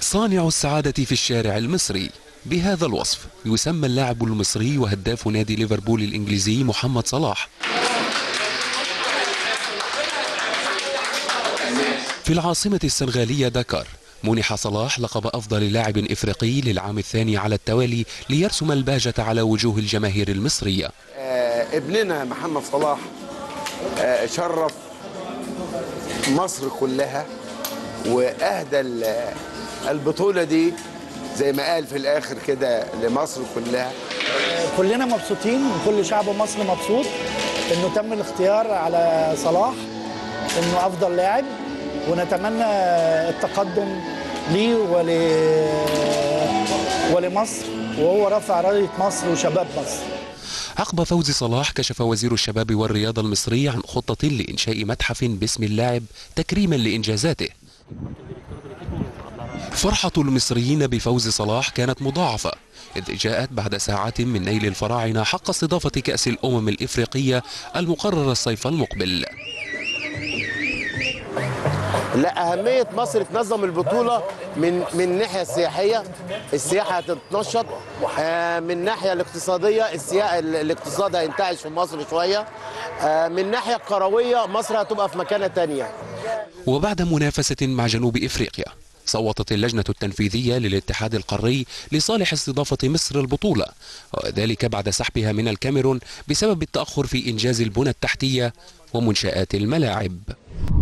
صانع السعادة في الشارع المصري بهذا الوصف يسمى اللاعب المصري وهداف نادي ليفربول الإنجليزي محمد صلاح في العاصمة السنغالية داكار منح صلاح لقب أفضل لاعب إفريقي للعام الثاني على التوالي ليرسم البهجة على وجوه الجماهير المصرية آه، ابننا محمد صلاح آه، شرف مصر كلها واهدى ال- البطوله دي زي ما قال في الاخر كده لمصر كلها كلنا مبسوطين وكل شعب مصر مبسوط انه تم الاختيار على صلاح انه افضل لاعب ونتمنى التقدم ليه ول ولمصر وهو رافع رايه مصر وشباب مصر عقب فوز صلاح كشف وزير الشباب والرياضة المصري عن خطة لإنشاء متحف باسم اللاعب تكريما لإنجازاته فرحة المصريين بفوز صلاح كانت مضاعفة إذ جاءت بعد ساعات من نيل الفراعنة حق استضافة كأس الأمم الإفريقية المقرر الصيف المقبل لا اهميه مصر تنظم البطوله من من الناحيه السياحيه السياحه هتتنشط آه، من الناحيه الاقتصاديه السياحه الاقتصاد هينتعش في مصر شويه آه، من الناحيه الكرويه مصر هتبقى في مكانه تانية وبعد منافسة مع جنوب إفريقيا صوتت اللجنة التنفيذية للاتحاد القاري لصالح استضافة مصر البطولة وذلك بعد سحبها من الكاميرون بسبب التأخر في إنجاز البنى التحتية ومنشآت الملاعب